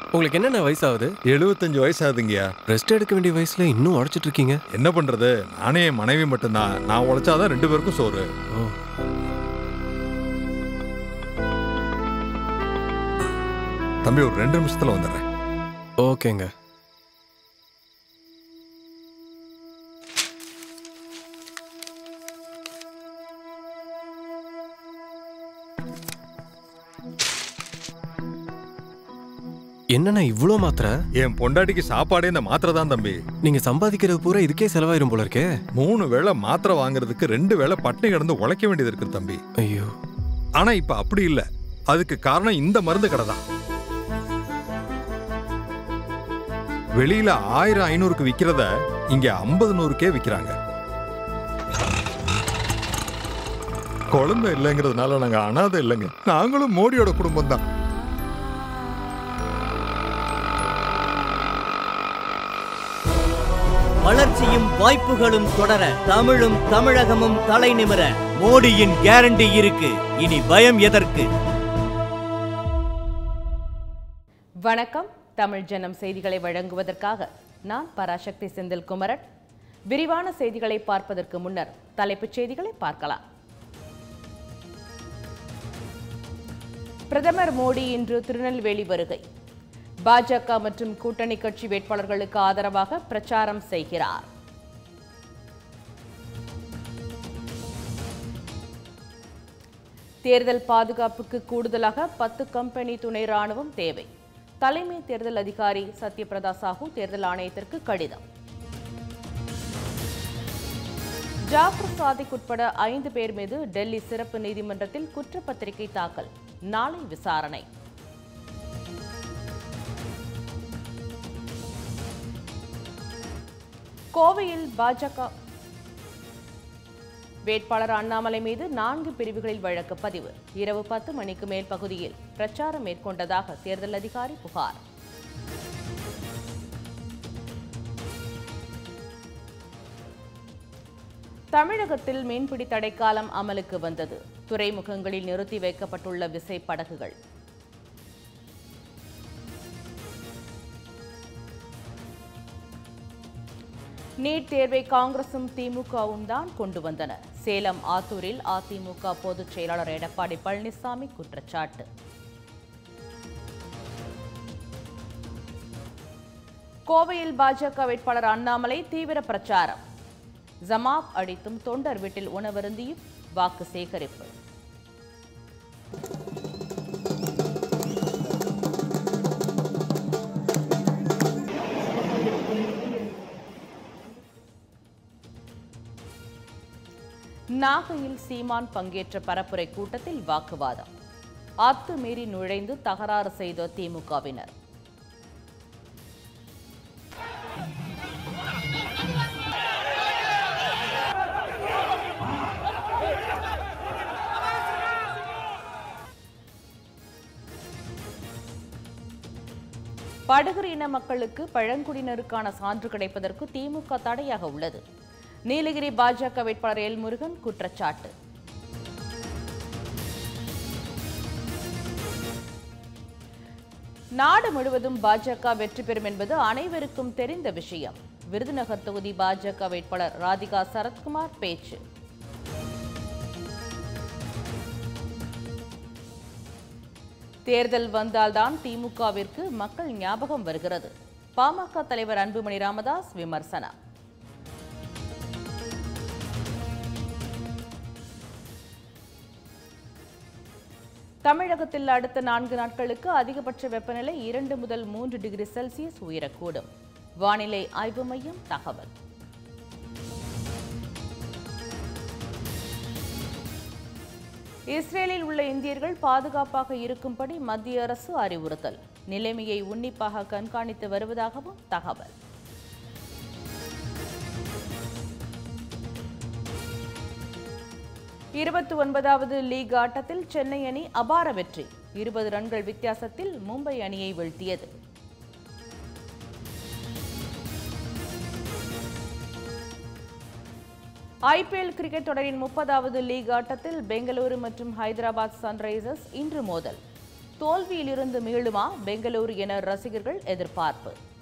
உங்களுக்கு என்னென்ன வயசாகுது எழுபத்தஞ்சு வயசாகுதுங்கய்யா ரெஸ்ட் எடுக்க வேண்டிய வயசுல இன்னும் உழைச்சிட்டு இருக்கீங்க என்ன பண்றது நானே என் மனைவி மட்டும்தான் நான் உழைச்சாதான் ரெண்டு பேருக்கும் சோறு ஓ தம்பி ஒரு ரெண்டு நிமிஷத்துல வந்துடுறேன் ஓகேங்க என்னண்ணா இவ்வளோ மாத்திரை என் பொண்டாட்டிக்கு சாப்பாடே இந்த மாத்திரை தான் தம்பி நீங்க சம்பாதிக்கிறது பூரா இதுக்கே செலவாயிரும் போல இருக்கே மூணு வேளை மாத்திரை வாங்குறதுக்கு ரெண்டு வேளை பட்டினி கிடந்து உழைக்க வேண்டியது இருக்கு தம்பி ஐயோ ஆனா இப்ப அப்படி இல்ல அதுக்கு காரணம் இந்த மருந்து கடை தான் வெளியில ஆயிரம் ஐநூறுக்கு விக்கிறத இங்க ஐம்பது நூறுக்கே விக்கிறாங்க குழந்தை இல்லைங்கிறதுனால நாங்க அனாதை இல்லைங்க நாங்களும் மோடியோட குடும்பம் தான் வளர்ச்சியும் வாய்ப்புகளும் தொடர தமிழும் தமிழகமும் தலை நிமிர மோடியின் கேரண்டி இருக்கு இனி பயம் எதற்கு வணக்கம் தமிழ் ஜனம் செய்திகளை வழங்குவதற்காக நான் பராசக்தி செந்தில் குமரன் விரிவான செய்திகளை பார்ப்பதற்கு முன்னர் தலைப்புச் செய்திகளை பார்க்கலாம் பிரதமர் மோடி இன்று திருநெல்வேலி வருகை பாஜக மற்றும் கூட்டணி கட்சி வேட்பாளர்களுக்கு ஆதரவாக பிரச்சாரம் செய்கிறார் தேர்தல் பாதுகாப்புக்கு கூடுதலாக பத்து கம்பெனி துணை ராணுவம் தேவை தலைமை தேர்தல் அதிகாரி சத்யபிரதா சாஹூ தேர்தல் ஆணையத்திற்கு கடிதம் ஜாஃபர் சாதிக் உட்பட ஐந்து பேர் மீது டெல்லி சிறப்பு நீதிமன்றத்தில் குற்றப்பத்திரிகை தாக்கல் நாளை விசாரணை கோவையில் பாஜக வேட்பாளர் அண்ணாமலை மீது நான்கு பிரிவுகளில் வழக்கு பதிவு இரவு பத்து மணிக்கு மேல் பகுதியில் பிரச்சாரம் மேற்கொண்டதாக தேர்தல் அதிகாரி புகார் தமிழகத்தில் மீன்பிடி தடைக்காலம் அமலுக்கு வந்தது துறைமுகங்களில் நிறுத்தி வைக்கப்பட்டுள்ள விசைப்படகுகள் நீட் தேர்வை காங்கிரசும் திமுகவும் தான் கொண்டு வந்தன சேலம் ஆத்தூரில் அதிமுக பொதுச் செயலாளர் எடப்பாடி பழனிசாமி குற்றச்சாட்டு கோவையில் பாஜக வேட்பாளர் அண்ணாமலை தீவிர பிரச்சாரம் ஜமாப் அடித்தும் தொண்டர் வீட்டில் உணவருந்தியும் வாக்கு சேகரிப்பு நாகையில் சீமான் பங்கேற்ற பரப்புரை கூட்டத்தில் வாக்குவாதம் அத்துமீறி நுழைந்து தகராறு செய்த திமுகவினர் படுகர் இன மக்களுக்கு பழங்குடியினருக்கான சான்று கிடைப்பதற்கு திமுக தடையாக உள்ளது நீலகிரி பாஜக வேட்பாளர் எல் முருகன் குற்றச்சாட்டு நாடு முழுவதும் பாஜக வெற்றி பெறும் என்பது அனைவருக்கும் தெரிந்த விஷயம் விருதுநகர் தொகுதி பாஜக வேட்பாளர் ராதிகா சரத்குமார் பேச்சு தேர்தல் வந்தால்தான் திமுகவிற்கு மக்கள் ஞாபகம் வருகிறது பாமக தலைவர் அன்புமணி ராமதாஸ் விமர்சனம் தமிழகத்தில் அடுத்த நான்கு நாட்களுக்கு அதிகபட்ச வெப்பநிலை இரண்டு முதல் மூன்று டிகிரி செல்சியஸ் உயரக்கூடும் வானிலை ஆய்வு மையம் தகவல் இஸ்ரேலில் உள்ள இந்தியர்கள் பாதுகாப்பாக இருக்கும்படி மத்திய அரசு அறிவுறுத்தல் நிலைமையை உன்னிப்பாக கண்காணித்து வருவதாகவும் தகவல் இருபத்தி ஒன்பதாவது லீக் ஆட்டத்தில் சென்னை அணி அபார வெற்றி இருபது ரன்கள் வித்தியாசத்தில் மும்பை அணியை வீழ்த்தியது ஐபிஎல் கிரிக்கெட் தொடரின் முப்பதாவது லீக் ஆட்டத்தில் பெங்களூரு மற்றும் ஹைதராபாத் சன்ரைசர்ஸ் இன்று மோதல் தோல்வியிலிருந்து மீளுமா பெங்களூரு என ரசிகர்கள் எதிர்பார்ப்பு